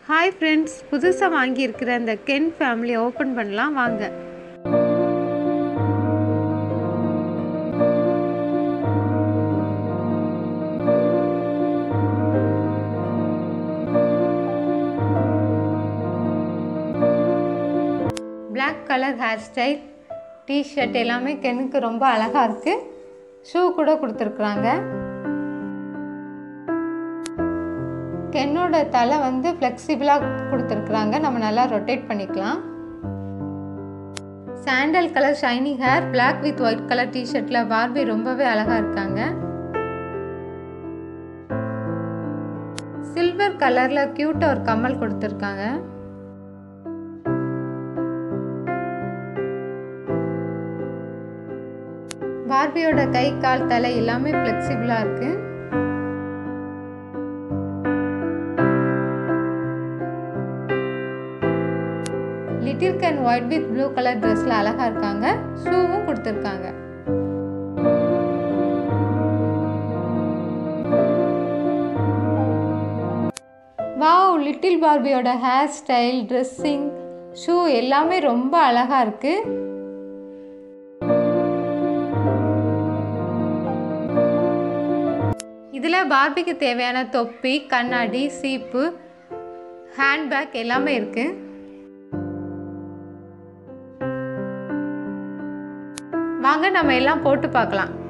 hi friends புதுசாக வாங்கியிருக்கிற இந்த Ken family open பண்ணலாம் வாங்க Black colour hair style tshirt எல்லாமே கென்னுக்கு ரொம்ப அழகாக இருக்குது ஷூ கூட கொடுத்துருக்குறாங்க கென்னோட தலை வந்து ஃப்ளெக்சிபிளாக கொடுத்துருக்குறாங்க நம்ம நல்லா ரொட்டேட் பண்ணிக்கலாம் sandal colour shining hair Black with white colour டிஷர்ட்டில் பார்பி ரொம்பவே அழகாக இருக்காங்க சில்வர் கலரில் க்யூட்டாக ஒரு கம்மல் கொடுத்துருக்காங்க பார்பியோட கை கால் தலை எல்லாமே ஃப்ளெக்சிபிளாக இருக்குது little Ken white with blue colour ட்ரெஸ்ஸில் அழகாக இருக்காங்க ஷூவும் கொடுத்துருக்காங்க வாவ் லிட்டில் பார்பியோட ஹேர் ஸ்டைல் ட்ரெஸ்ஸிங் ஷூ எல்லாமே ரொம்ப அழகாக இருக்குது இதில் பார்பிக்கு தேவையான தொப்பி கண்ணாடி சீப்பு ஹேண்ட்பேக் எல்லாமே இருக்குது வாங்க நம்ம எல்லாம் போட்டு பார்க்கலாம்